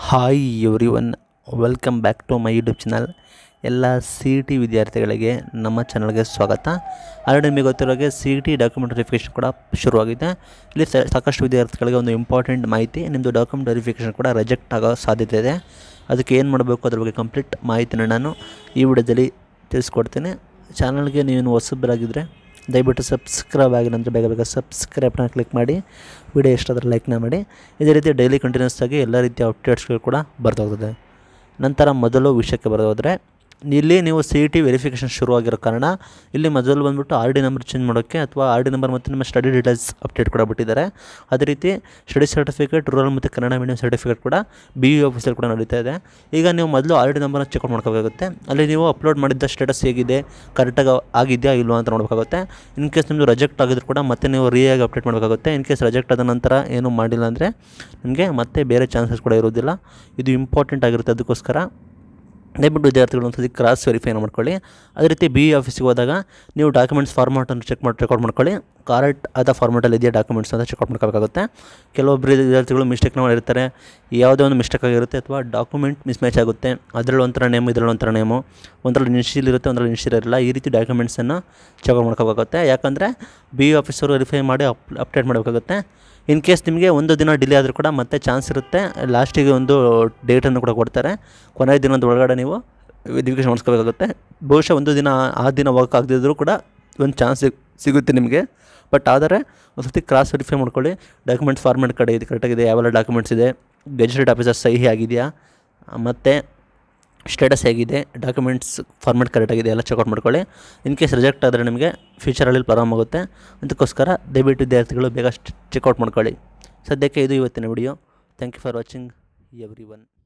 hi everyone welcome back to my YouTube channel ಎಲ್ಲ C E T ವಿದ್ಯಾರ್ಥಿಗಳಿಗೆ ನಮ್ಮ ಚಾನಲ್ಗೆ ಸ್ವಾಗತ ಆಲ್ರೆಡಿ ನಿಮಗೆ ಗೊತ್ತಿರೋ ಹಾಗೆ C E T document verification ಕೂಡ ಶುರುವಾಗಿದೆ ಇಲ್ಲಿ ಸ- ಸಾಕಷ್ಟು ವಿದ್ಯಾರ್ಥಿಗಳಿಗೆ ಒಂದು ಇಂಪಾರ್ಟೆಂಟ್ ಮಾಹಿತಿ ನಿಮ್ಮದು ಡಾಕ್ಯುಮೆಂಟ್ ವೆರಿಫಿಕೇಷನ್ ಕೂಡ ರಿಜೆಕ್ಟ್ ಆಗೋ ಸಾಧ್ಯತೆ ಇದೆ ಅದಕ್ಕೆ ಏನು ಮಾಡಬೇಕು ಅದ್ರ ಬಗ್ಗೆ ಕಂಪ್ಲೀಟ್ ಮಾಹಿತಿನ ನಾನು ಈ ವಿಡಿಯೋದಲ್ಲಿ ತಿಳಿಸ್ಕೊಡ್ತೀನಿ ಚಾನಲ್ಗೆ ನೀವೇನು ಹೊಸಬರಾಗಿದ್ದರೆ ದಯವಿಟ್ಟು ಸಬ್ಸ್ಕ್ರೈಬ್ ಆಗಿ ನಂತರ ಬೇಗ ಬೇಗ ಸಬ್ಸ್ಕ್ರೈಬ್ನ ಕ್ಲಿಕ್ ಮಾಡಿ ವಿಡಿಯೋ ಇಷ್ಟಾದರೆ ಲೈಕ್ನ ಮಾಡಿ ಇದೇ ರೀತಿ ಡೈಲಿ ಕಂಟಿನ್ಯೂಸ್ ಆಗಿ ಎಲ್ಲ ರೀತಿಯ ಅಪ್ಡೇಟ್ಸ್ಗಳು ಕೂಡ ಬರ್ತಾ ಹೋಗ್ತದೆ ನಂತರ ಮೊದಲು ವಿಷಯಕ್ಕೆ ಬರೋದಾದರೆ ಇಲ್ಲಿ ನೀವು ಸಿ ಇ ಟಿ ವೆರಿಫಿಕೇಷನ್ ಶುರುವಾಗಿರೋ ಕಾರಣ ಇಲ್ಲಿ ಮೊದಲು ಬಂದುಬಿಟ್ಟು ಆರ್ ಡಿ ನಂಬರ್ ಚೇಂಜ್ ಮಾಡೋಕ್ಕೆ ಅಥವಾ ಆರ್ ಡಿ ನಂಬರ್ ಮತ್ತು ನಿಮ್ಮ ಸ್ಟಡಿ ಡೀಟೇಲ್ಸ್ ಅಪ್ಡೇಟ್ ಕೂಡ ಬಿಟ್ಟಿದ್ದಾರೆ ಅದೇ ರೀತಿ ಸ್ಟಡಿ ಸರ್ಟಿಫಿಕೇಟ್ ರೂರಲ್ ಮತ್ತು ಕನ್ನಡ ಮೀಡಿಯಂ ಸರ್ಟಿಫಿಕೇಟ್ ಕೂಡ ಬಿ ಯು ಆಫೀಸಲ್ಲಿ ಕೂಡ ನಡೀತಾ ಇದೆ ಈಗ ನೀವು ಮೊದಲು ಆರ್ ಡಿ ನಂಬರ್ನ ಚೆಕ್ ಮಾಡ್ಕೋಬೇಕಾಗುತ್ತೆ ಅಲ್ಲಿ ನೀವು ಅಪ್ಲೋಡ್ ಮಾಡಿದ್ದ ಸ್ಟೇಟಸ್ ಹೇಗಿದೆ ಕರೆಕ್ಟಾಗಿ ಆಗಿದೆಯಾ ಇಲ್ವಾ ಅಂತ ನೋಡಬೇಕಾಗುತ್ತೆ ಇನ್ ಕೇಸ್ ನಿಮ್ಮದು ರಿಜೆಕ್ಟ್ ಆಗಿದ್ರು ಕೂಡ ಮತ್ತೆ ನೀವು ರೀಯಾಗಿ ಅಪ್ಡೇಟ್ ಮಾಡಬೇಕಾಗುತ್ತೆ ಇನ್ ಕೇಸ್ ರಿಜೆಕ್ಟ್ ಆದ ನಂತರ ಏನೂ ಮಾಡಿಲ್ಲ ಅಂದರೆ ನಿಮಗೆ ಮತ್ತೆ ಬೇರೆ ಚಾನ್ಸಸ್ ಕೂಡ ಇರೋದಿಲ್ಲ ಇದು ಇಂಪಾರ್ಟೆಂಟ್ ಆಗಿರುತ್ತೆ ಅದಕ್ಕೋಸ್ಕರ ದಯವಿಟ್ಟು ವಿದ್ಯಾರ್ಥಿಗಳು ಒಂದ್ಸತಿ ಕ್ರಾಸ್ ವೆರಿಫೈ ಮಾಡ್ಕೊಳ್ಳಿ ಅದೇ ರೀತಿ ಬಿ ಇ ಆಫೀಸಿಗೆ ಹೋದಾಗ ನೀವು ಡಾಕ್ಯುಮೆಂಟ್ಸ್ ಫಾರ್ಮಾಟನ್ನು ಚೆಕ್ ಮಾಡಿ ರೆಕಾರ್ಡ್ ಮಾಡ್ಕೊಳ್ಳಿ ಕರೆಕ್ಟ್ ಆದ ಫಾರ್ಮಾಟಲ್ಲಿ ಇದೆಯಾ ಡಾಕ್ಯುಮೆಂಟ್ಸ್ ಅಂತ ಚೆಕ್ ಮಾಡ್ಕೋಬೇಕಾಗುತ್ತೆ ಕೆಲವೊಬ್ಬರು ವಿದ್ಯಾರ್ಥಿಗಳು ಮಿಸ್ಟೇಕ್ನ ಮಾಡಿರ್ತಾರೆ ಯಾವುದೇ ಒಂದು ಮಿಸ್ಟೇಕ್ ಆಗಿರುತ್ತೆ ಅಥವಾ ಡಾಕ್ಯುಮೆಂಟ್ ಮಿಸ್ ಮ್ಯಾಚ್ ಆಗುತ್ತೆ ಅದರಲ್ಲಿ ಒಂಥರ ನೇಮು ಇದರಲ್ಲಿ ಒಂಥರ ನೇಮು ಒಂದರಲ್ಲಿ ಇನ್ಶಿಯಲ್ ಇರುತ್ತೆ ಒಂದರಲ್ಲಿ ಇನ್ಶಿಯಲ್ ಇರಲ್ಲ ಈ ರೀತಿ ಡಾಕ್ಯುಮೆಂಟ್ಸನ್ನು ಚೆಕ್ ಮಾಡ್ಕೋಬೇಕಾಗುತ್ತೆ ಯಾಕಂದರೆ ಬಿ ಇ ಆಫೀಸರು ವೆರಿಫೈ ಮಾಡಿ ಅಪ್ ಅಪ್ಡೇಟ್ ಮಾಡಬೇಕಾಗುತ್ತೆ ಇನ್ ಕೇಸ್ ನಿಮಗೆ ಒಂದು ದಿನ ಡಿಲೇ ಆದರೂ ಕೂಡ ಮತ್ತೆ ಚಾನ್ಸ್ ಇರುತ್ತೆ ಲಾಸ್ಟಿಗೆ ಒಂದು ಡೇಟನ್ನು ಕೂಡ ಕೊಡ್ತಾರೆ ಕೊನೆಯ ದಿನದ ಒಳಗಡೆ ನೀವು ವೆರಿಫಿಕೇಷನ್ ಮಾಡಿಸ್ಕೋಬೇಕಾಗುತ್ತೆ ಬಹುಶಃ ಒಂದು ದಿನ ಆ ದಿನ ವರ್ಕ್ ಆಗದಿದ್ದರೂ ಕೂಡ ಒಂದು ಚಾನ್ಸ್ ಸಿಗುತ್ತೆ ನಿಮಗೆ ಬಟ್ ಆದರೆ ಒಂದು ಸರ್ತಿ ಕ್ರಾಸ್ ವೆರಿಫೈ ಮಾಡ್ಕೊಳ್ಳಿ ಡಾಕ್ಯುಮೆಂಟ್ಸ್ ಫಾರ್ಮೆಟ್ ಕಡೆ ಇದೆ ಕರೆಕ್ಟಾಗಿದೆ ಯಾವೆಲ್ಲ ಡಾಕ್ಯುಮೆಂಟ್ಸ್ ಇದೆ ಗೆಜೆಟೆಡ್ ಆಫೀಸರ್ ಸಹಿ ಆಗಿದೆಯಾ ಮತ್ತು ಸ್ಟೇಟಸ್ ಹೇಗಿದೆ ಡಾಕ್ಯುಮೆಂಟ್ಸ್ ಫಾರ್ಮೆಟ್ ಕರೆಕ್ಟಾಗಿದೆ ಎಲ್ಲ ಚೆಕ್ಔಟ್ ಮಾಡ್ಕೊಳ್ಳಿ ಇನ್ ಕೇಸ್ ರಿಜೆಕ್ಟ್ ಆದರೆ ನಿಮಗೆ ಫ್ಯೂಚರಲ್ಲಿ ಪ್ರಾಬ್ಲಮ್ ಆಗುತ್ತೆ ಅದಕ್ಕೋಸ್ಕರ ದಯವಿಟ್ಟು ವಿದ್ಯಾರ್ಥಿಗಳು ಬೇಗ ಚೆಕ್ಔಟ್ ಮಾಡ್ಕೊಳ್ಳಿ ಸದ್ಯಕ್ಕೆ ಇದು ಇವತ್ತಿನ video thank you for watching every one